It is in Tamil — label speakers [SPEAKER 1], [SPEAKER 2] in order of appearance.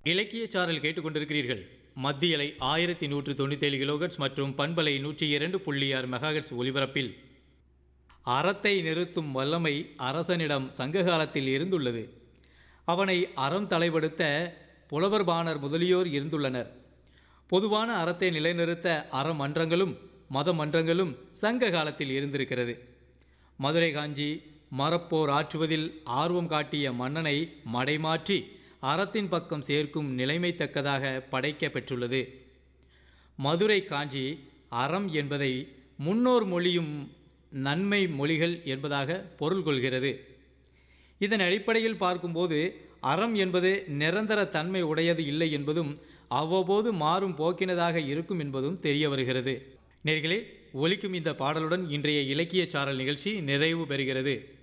[SPEAKER 1] இலக்கிய சாரல் கேட்டுக்கொண்டிருக்கிறீர்கள் மத்தியலை ஆயிரத்தி நூற்று தொண்ணூத்தேழு கிலோகட்ஸ் மற்றும் பண்பலை நூற்றி இரண்டு புள்ளி ஆறு மெகாஹெட்ஸ் ஒலிபரப்பில் அறத்தை நிறுத்தும் வல்லமை அரசனிடம் சங்ககாலத்தில் இருந்துள்ளது அவனை அறம் தலைப்படுத்த புலவர் பாணர் முதலியோர் இருந்துள்ளனர் பொதுவான அறத்தை நிலைநிறுத்த அறமன்றங்களும் மத மன்றங்களும் சங்க காலத்தில் இருந்திருக்கிறது மதுரை காஞ்சி மரப்போர் ஆற்றுவதில் ஆர்வம் காட்டிய மன்னனை மடைமாற்றி அறத்தின் பக்கம் சேர்க்கும் நிலைமை தக்கதாக படைக்க பெற்றுள்ளது மதுரை காஞ்சி அறம் என்பதை முன்னோர் மொழியும் நன்மை மொழிகள் என்பதாக பொருள் கொள்கிறது இதன் அடிப்படையில் பார்க்கும்போது அறம் என்பது நிரந்தர தன்மை உடையது இல்லை என்பதும் அவ்வப்போது மாறும் போக்கினதாக இருக்கும் என்பதும் தெரிய வருகிறது நேர்களே ஒலிக்கும் இந்த பாடலுடன் இன்றைய இலக்கிய சாரல் நிகழ்ச்சி நிறைவு பெறுகிறது